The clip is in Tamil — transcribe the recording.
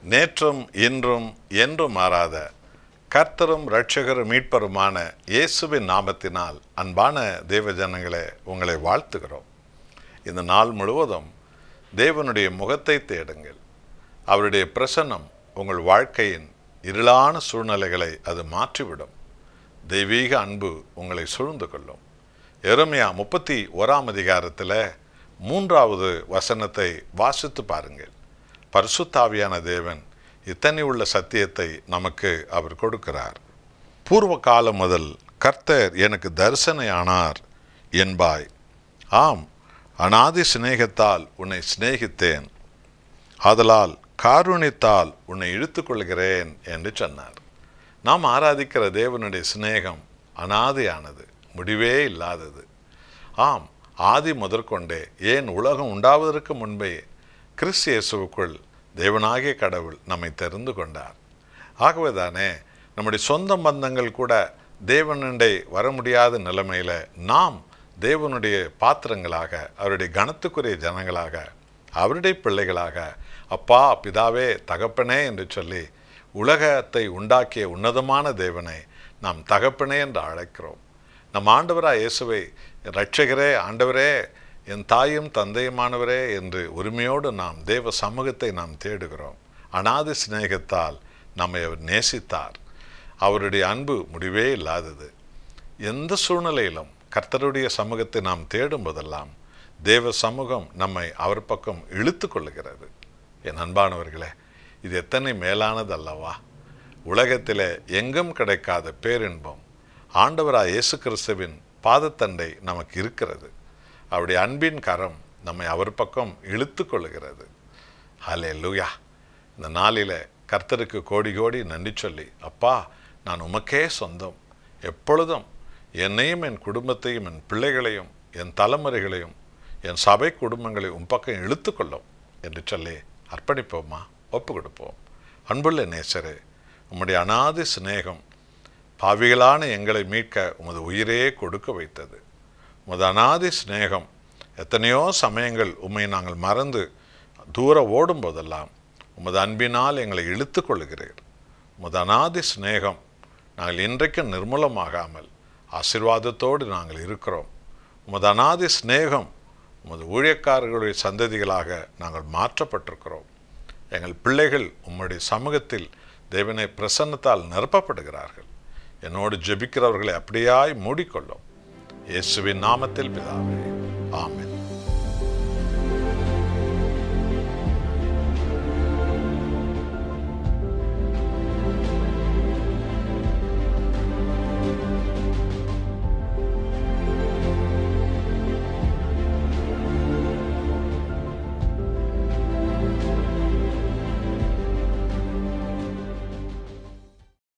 நேற்றும் இன்றும் என்றும் மாறாத கர்த்தரும் இரட்சகரும் மீட்பருமான இயேசுவின் நாமத்தினால் அன்பான தேவ ஜனங்களே உங்களை வாழ்த்துகிறோம் இந்த நாள் முழுவதும் தேவனுடைய முகத்தை தேடுங்கள் அவருடைய பிரசன்னம் உங்கள் வாழ்க்கையின் இருளான சூழ்நிலைகளை அது மாற்றிவிடும் தெய்வீக அன்பு உங்களை சூழ்ந்து கொள்ளும் எருமையா முப்பத்தி ஓராம் அதிகாரத்தில் மூன்றாவது வசனத்தை வாசித்து பாருங்கள் பரிசுத்தாவியான தேவன் இத்தனை உள்ள சத்தியத்தை நமக்கு அவர் கொடுக்கிறார் பூர்வ காலம் முதல் கர்த்தர் எனக்கு தரிசனையானார் என்பாய் ஆம் அனாதி சிநேகத்தால் உன்னை சிநேகித்தேன் ஆதலால் காருணித்தால் உன்னை இழுத்துக்கொள்கிறேன் என்று சொன்னார் நாம் ஆராதிக்கிற தேவனுடைய சிநேகம் அனாதியானது முடிவே இல்லாதது ஆம் ஆதி முதற்கொண்டே ஏன் உலகம் உண்டாவதற்கு முன்பே கிறிஸ்து இயேசுவுக்குள் தேவனாகிய கடவுள் நம்மை தெரிந்து கொண்டார் ஆகவேதானே நம்முடைய சொந்த பந்தங்கள் கூட தேவனண்டை வர முடியாத நிலைமையில் நாம் தேவனுடைய பாத்திரங்களாக அவருடைய கனத்துக்குரிய ஜனங்களாக அவருடைய பிள்ளைகளாக அப்பா பிதாவே தகப்பனே என்று சொல்லி உலகத்தை உண்டாக்கிய உன்னதமான தேவனை நாம் தகப்பனே என்று அழைக்கிறோம் நம் ஆண்டவராக இயேசுவை ரட்சகரே ஆண்டவரே என் தாயும் தந்தையுமானவரே என்று உரிமையோடு நாம் தேவ சமூகத்தை நாம் தேடுகிறோம் அனாதி சிநேகத்தால் நம்மை அவர் நேசித்தார் அவருடைய அன்பு முடிவே இல்லாதது எந்த சூழ்நிலையிலும் கர்த்தருடைய சமூகத்தை நாம் தேடும் போதெல்லாம் தேவ சமூகம் நம்மை அவர் பக்கம் இழுத்து கொள்ளுகிறது என் அன்பானவர்களே இது எத்தனை மேலானது அல்லவா உலகத்தில் எங்கும் கிடைக்காத பேரின்பம் ஆண்டவராக இயேசு கிறிஸ்துவின் பாதத்தண்டை நமக்கு இருக்கிறது அவருடைய அன்பின் கரம் நம்மை அவர் பக்கம் இழுத்து கொள்ளுகிறது ஹலே லூயா இந்த நாளில் கர்த்தருக்கு கோடி கோடி நன்றி சொல்லி அப்பா நான் உமக்கே சொந்தம் எப்பொழுதும் என்னையும் என் குடும்பத்தையும் என் பிள்ளைகளையும் என் தலைமுறைகளையும் என் சபை குடும்பங்களை உன் பக்கம் இழுத்து கொள்ளும் என்று சொல்லி அர்ப்பணிப்போமா ஒப்பு கொடுப்போம் அன்புள்ள நேசரே உம்முடைய அனாதி சிநேகம் பாவிகளான எங்களை மீட்க உமது உயிரே கொடுக்க வைத்தது உமது அனாதி சிநேகம் எத்தனையோ சமயங்கள் உம்மை நாங்கள் மறந்து தூர ஓடும் போதெல்லாம் உமது அன்பினால் எங்களை இழுத்து கொள்ளுகிறீர் உமது அனாதி சிநேகம் நாங்கள் இன்றைக்கும் நிர்மூலமாகாமல் ஆசிர்வாதத்தோடு நாங்கள் இருக்கிறோம் உமது அனாதி சிநேகம் உமது ஊழியக்காரர்களுடைய சந்ததிகளாக நாங்கள் மாற்றப்பட்டிருக்கிறோம் எங்கள் பிள்ளைகள் உம்முடைய சமூகத்தில் தேவனை பிரசன்னத்தால் நிரப்பப்படுகிறார்கள் என்னோடு ஜெபிக்கிறவர்களை அப்படியாய் மூடிக்கொள்ளும் இயேசுவின் நாமத்தில் பிதாவே ஆமென்